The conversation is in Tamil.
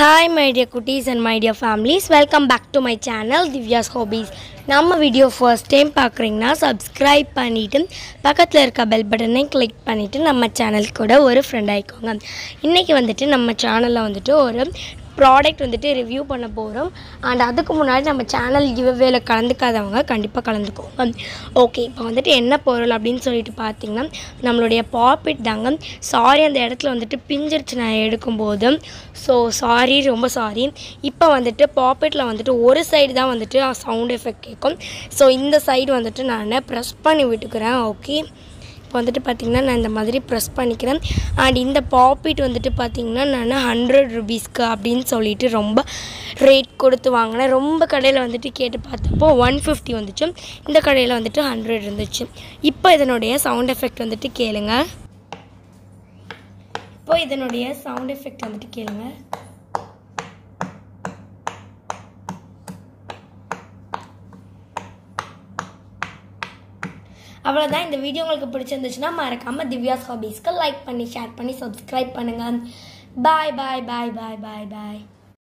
ஹாய் மை டியர் குட்டீஸ் and my dear families welcome back to my channel Divya's hobbies நம்ம வீடியோ ஃபர்ஸ்ட் டைம் பார்க்குறீங்கன்னா சப்ஸ்கிரைப் பண்ணிவிட்டு பக்கத்தில் இருக்க பெல் பட்டனை கிளிக் பண்ணிவிட்டு நம்ம சேனல் கூட ஒரு ஃப்ரெண்ட் ஆகிக்கோங்க இன்றைக்கி வந்துட்டு நம்ம சேனலில் வந்துட்டு ஒரு ப்ராடக்ட் வந்துட்டு ரிவ்யூ பண்ண போகிறோம் அண்ட் அதுக்கு முன்னாடி நம்ம சேனல் கிவ்வேல கலந்துக்காதவங்க கண்டிப்பாக கலந்துக்கோங்க ஓகே இப்போ வந்துட்டு என்ன பொருள் அப்படின்னு சொல்லிட்டு பார்த்தீங்கன்னா நம்மளுடைய பாப்பிட் தாங்க சாரி அந்த இடத்துல வந்துட்டு பிஞ்சிருச்சு நான் எடுக்கும்போது ஸோ சாரி ரொம்ப சாரி இப்போ வந்துட்டு பாப்பெட்டில் வந்துட்டு ஒரு சைடு தான் வந்துட்டு சவுண்ட் எஃபெக்ட் கேட்கும் ஸோ இந்த சைடு வந்துட்டு நான் ப்ரெஸ் பண்ணி விட்டுக்கிறேன் ஓகே இப்போ வந்துட்டு பார்த்திங்கன்னா நான் இந்த மாதிரி ப்ரெஸ் பண்ணிக்கிறேன் அண்ட் இந்த பாப்பிட் வந்துட்டு பார்த்திங்கன்னா நான் ஹண்ட்ரட் ருபீஸ்க்கு அப்படின்னு சொல்லிட்டு ரொம்ப ரேட் கொடுத்து வாங்கினேன் ரொம்ப கடையில் வந்துட்டு கேட்டு பார்த்தப்போ ஒன் ஃபிஃப்டி வந்துச்சு இந்த கடையில் வந்துட்டு ஹண்ட்ரட் இருந்துச்சு இப்போ இதனுடைய சவுண்ட் எஃபெக்ட் வந்துட்டு கேளுங்க இப்போ இதனுடைய சவுண்ட் எஃபெக்ட் வந்துட்டு கேளுங்க அவ்வளோதான் இந்த வீடியோ உங்களுக்கு பிடிச்சிருந்துச்சுன்னா மறக்காமல் திவ்யாஸ் ஹாபீஸ்க்கு லைக் பண்ணி ஷேர் பண்ணி சப்ஸ்கிரைப் பண்ணுங்கள் பாய் பாய் பாய் பாய் பாய் பாய்